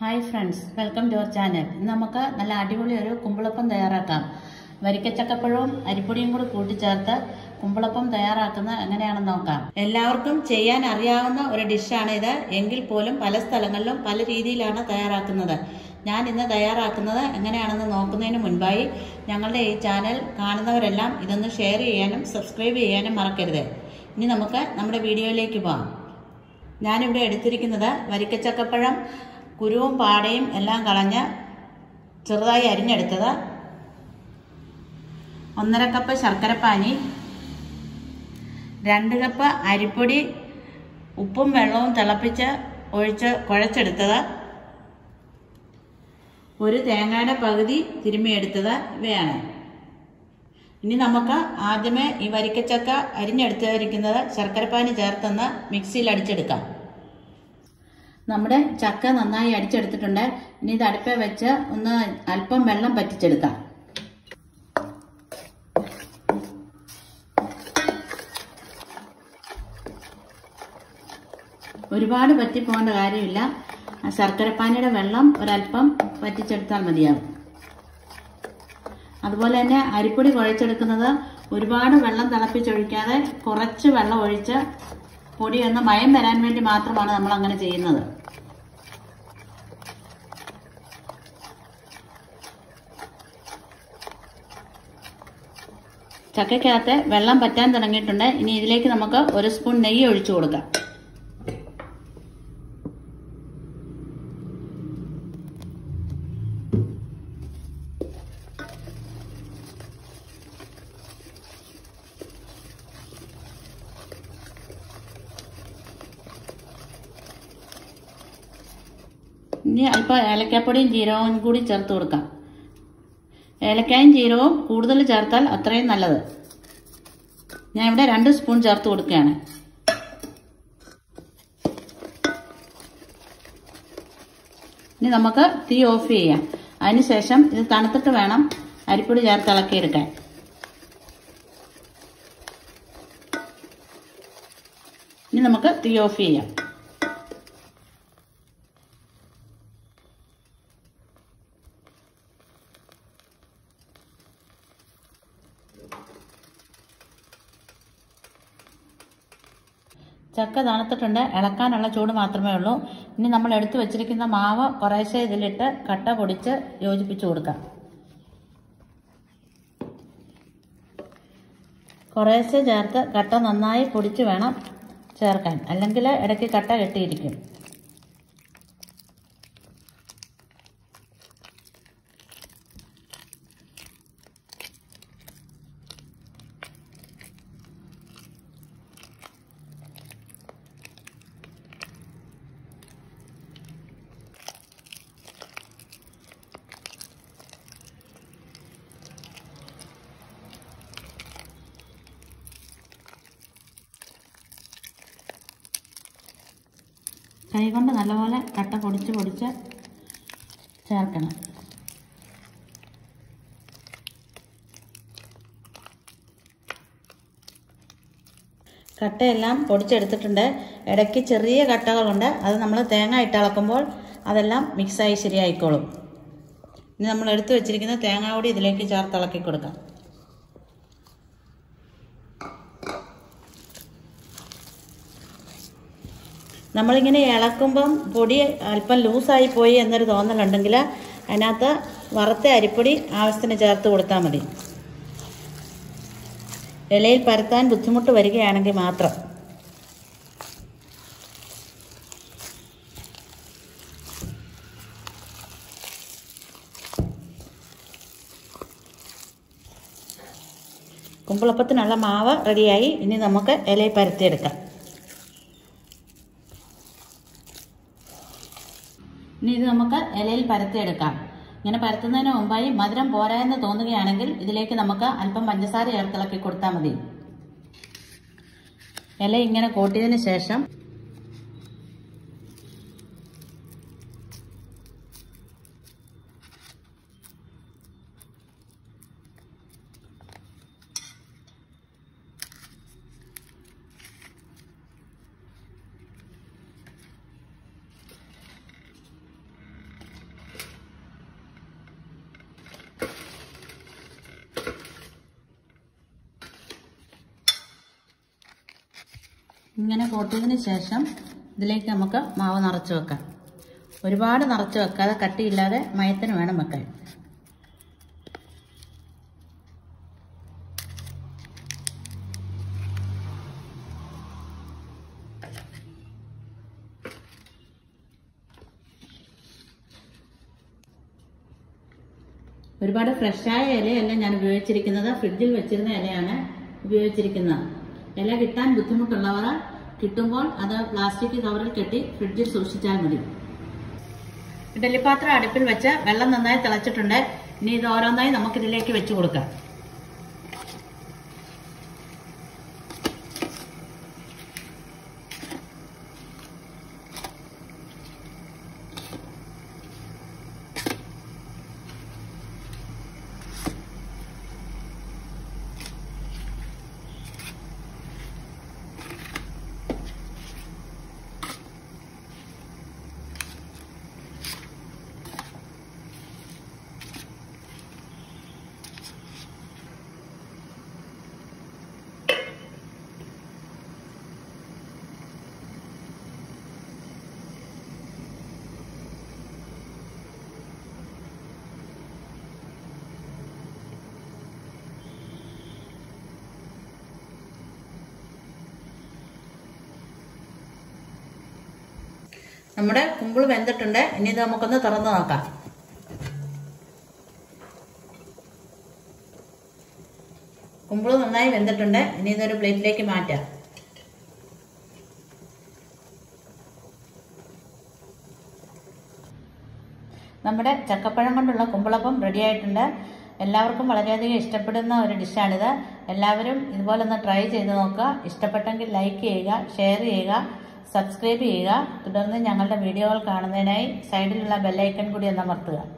hi friends welcome to our channel ഇന്ന് നമുക്ക് നല്ല അടിപൊളി ഒരു കുമ്പിളപ്പം തയ്യാറാക്കാം വരിക്കച്ചക്കപ്പഴവും അരിപ്പൊടിയും കൂടി കൂട്ടിച്ചേർത്ത് കുമ്പിളപ്പം തയ്യാറാക്കുന്ന എങ്ങനെയാണെന്ന് നോക്കാം എല്ലാവർക്കും ചെയ്യാൻ അറിയാവുന്ന ഒരു ഡിഷാണ് ഇത് എങ്കിൽ പോലും പല സ്ഥലങ്ങളിലും പല രീതിയിലാണ് തയ്യാറാക്കുന്നത് ഞാൻ ഇന്ന് തയ്യാറാക്കുന്നത് എങ്ങനെയാണെന്ന് നോക്കുന്നതിന് മുൻപായി ഞങ്ങളുടെ ഈ ചാനൽ കാണുന്നവരെല്ലാം ഇതൊന്ന് ഷെയർ ചെയ്യാനും സബ്സ്ക്രൈബ് ചെയ്യാനും മറക്കരുത് ഇനി നമുക്ക് നമ്മുടെ വീഡിയോയിലേക്ക് പോകാം ഞാനിവിടെ എടുത്തിരിക്കുന്നത് വരിക്കച്ചക്കപ്പഴം കുരുവും പാടയും എല്ലാം കളഞ്ഞ് ചെറുതായി അരിഞ്ഞെടുത്തത് ഒന്നര കപ്പ് ശർക്കരപ്പാനി രണ്ട് കപ്പ് അരിപ്പൊടി ഉപ്പും വെള്ളവും തിളപ്പിച്ച് ഒഴിച്ച് കുഴച്ചെടുത്തത് ഒരു തേങ്ങയുടെ പകുതി തിരുമ്മിയെടുത്തത് ഇവയാണ് ഇനി നമുക്ക് ആദ്യമേ ഈ വരിക്കച്ചക്ക അരിഞ്ഞെടുത്തിരിക്കുന്നത് ശർക്കരപ്പാനി ചേർത്തൊന്ന് മിക്സിയിൽ അടിച്ചെടുക്കാം നമ്മുടെ ചക്ക നന്നായി അടിച്ചെടുത്തിട്ടുണ്ട് ഇനി ഇത് അടുപ്പേ വെച്ച് ഒന്ന് അല്പം വെള്ളം പറ്റിച്ചെടുക്കാം ഒരുപാട് പറ്റിപ്പോകേണ്ട കാര്യമില്ല ആ ശർക്കരപ്പാനിയുടെ വെള്ളം ഒരല്പം പറ്റിച്ചെടുത്താൽ മതിയാവും അതുപോലെ തന്നെ അരിപ്പൊടി കുഴച്ചെടുക്കുന്നത് ഒരുപാട് വെള്ളം തിളപ്പിച്ചൊഴിക്കാതെ കുറച്ച് വെള്ളം ഒഴിച്ച് പൊടി ഒന്ന് മയം വരാൻ വേണ്ടി മാത്രമാണ് നമ്മൾ അങ്ങനെ ചെയ്യുന്നത് ചക്കയ്ക്കകത്ത് വെള്ളം പറ്റാൻ തുടങ്ങിയിട്ടുണ്ട് ഇനി ഇതിലേക്ക് നമുക്ക് ഒരു സ്പൂൺ നെയ്യ് ഒഴിച്ചു കൊടുക്കാം ഇനി അല്പം ഏലക്കാപ്പൊടിയും ജീരകവും കൂടി ചേർത്ത് കൊടുക്കാം ഏലക്കായും ജീരകവും കൂടുതൽ ചേർത്താൽ അത്രയും നല്ലത് ഞാൻ ഇവിടെ രണ്ട് സ്പൂൺ ചേർത്ത് കൊടുക്കുകയാണ് ഇനി നമുക്ക് തീ ഓഫ് ചെയ്യാം അതിനുശേഷം ഇത് തണുത്തിട്ട് വേണം അരിപ്പൊടി ചേർത്ത് ഇളക്കിയെടുക്കാൻ ഇനി നമുക്ക് തീ ഓഫ് ചെയ്യാം ചക്ക തണുത്തിട്ടുണ്ട് ഇളക്കാനുള്ള ചൂട് മാത്രമേ ഉള്ളൂ ഇനി നമ്മൾ എടുത്തു വെച്ചിരിക്കുന്ന മാവ് കുറേശ്ശെ ഇതിലിട്ട് കട്ട പൊടിച്ച് യോജിപ്പിച്ചു കൊടുക്കാം കുറേശ്ശെ ചേർത്ത് കട്ട നന്നായി പൊടിച്ച് വേണം ചേർക്കാൻ അല്ലെങ്കിൽ ഇടയ്ക്ക് കട്ട കെട്ടിയിരിക്കും കൈകൊണ്ട് നല്ലപോലെ കട്ട പൊടിച്ച് പൊടിച്ച് ചേർക്കണം കട്ടയെല്ലാം പൊടിച്ചെടുത്തിട്ടുണ്ട് ഇടയ്ക്ക് ചെറിയ കട്ടകളുണ്ട് അത് നമ്മൾ തേങ്ങ ഇട്ട് ഇളക്കുമ്പോൾ അതെല്ലാം മിക്സായി ശരിയായിക്കോളും ഇനി നമ്മൾ എടുത്തു വെച്ചിരിക്കുന്ന തേങ്ങ കൂടി ഇതിലേക്ക് ചേർത്ത് ഇളക്കി കൊടുക്കാം നമ്മളിങ്ങനെ ഇളക്കുമ്പം പൊടി അല്പം ലൂസായി പോയി എന്നൊരു തോന്നലുണ്ടെങ്കിൽ അതിനകത്ത് വറുത്ത അരിപ്പൊടി ആവശ്യത്തിന് ചേർത്ത് കൊടുത്താൽ മതി ഇലയിൽ പരത്താൻ ബുദ്ധിമുട്ട് വരികയാണെങ്കിൽ മാത്രം കുമ്പിളപ്പത്തിനുള്ള മാവ് റെഡിയായി ഇനി നമുക്ക് ഇലയിൽ പരത്തിയെടുക്കാം ഇനി ഇത് നമുക്ക് ഇലയിൽ പരത്തിയെടുക്കാം ഇങ്ങനെ പരത്തുന്നതിന് മുമ്പായി മധുരം പോരാ എന്ന് തോന്നുകയാണെങ്കിൽ ഇതിലേക്ക് നമുക്ക് അല്പം പഞ്ചസാര ചേർത്തിളക്കി കൊടുത്താൽ മതി ഇല ഇങ്ങനെ കൂട്ടിയതിന് ശേഷം ഇങ്ങനെ കോട്ടിയതിന് ശേഷം ഇതിലേക്ക് നമുക്ക് മാവ് നിറച്ച് വെക്കാം ഒരുപാട് നിറച്ച് വെക്കാതെ കട്ടിയില്ലാതെ മയത്തിന് വേണം വെക്കാൻ ഒരുപാട് ഫ്രഷായ ഇലയല്ല ഞാൻ ഉപയോഗിച്ചിരിക്കുന്നത് ഫ്രിഡ്ജിൽ വെച്ചിരുന്ന ഇലയാണ് ഉപയോഗിച്ചിരിക്കുന്നത് ഇല കിട്ടാൻ ബുദ്ധിമുട്ടുള്ളവർ കിട്ടുമ്പോൾ അത് പ്ലാസ്റ്റിക് കവറിൽ കെട്ടി ഫ്രിഡ്ജിൽ സൂക്ഷിച്ചാൽ മതി ഇഡലിപ്പാത്രം അടുപ്പിൽ വെച്ച് വെള്ളം നന്നായി തിളച്ചിട്ടുണ്ട് ഇനി ഇത് ഓരോന്നായി നമുക്ക് ഇതിലേക്ക് വെച്ച് കൊടുക്കാം നമ്മുടെ കുമ്പിൾ വെന്തിട്ടുണ്ട് ഇനി ഇത് നമുക്കൊന്ന് തുറന്നു നോക്കാം കുമ്പിൾ നന്നായി വെന്തിട്ടുണ്ട് ഇനി ഇതൊരു പ്ലേറ്റിലേക്ക് മാറ്റാം നമ്മുടെ ചക്കപ്പഴം കൊണ്ടുള്ള കുമ്പിളപ്പം റെഡി ആയിട്ടുണ്ട് എല്ലാവർക്കും വളരെയധികം ഇഷ്ടപ്പെടുന്ന ഒരു ഡിഷാണിത് എല്ലാവരും ഇതുപോലെ ഒന്ന് ട്രൈ ചെയ്ത് നോക്കുക ഇഷ്ടപ്പെട്ടെങ്കിൽ ലൈക്ക് ചെയ്യുക ഷെയർ ചെയ്യുക സബ്സ്ക്രൈബ് ചെയ്യുക തുടർന്ന് ഞങ്ങളുടെ വീഡിയോകൾ കാണുന്നതിനായി സൈഡിലുള്ള ബെല്ലൈക്കൺ കൂടി ഒന്ന് അമർത്തുക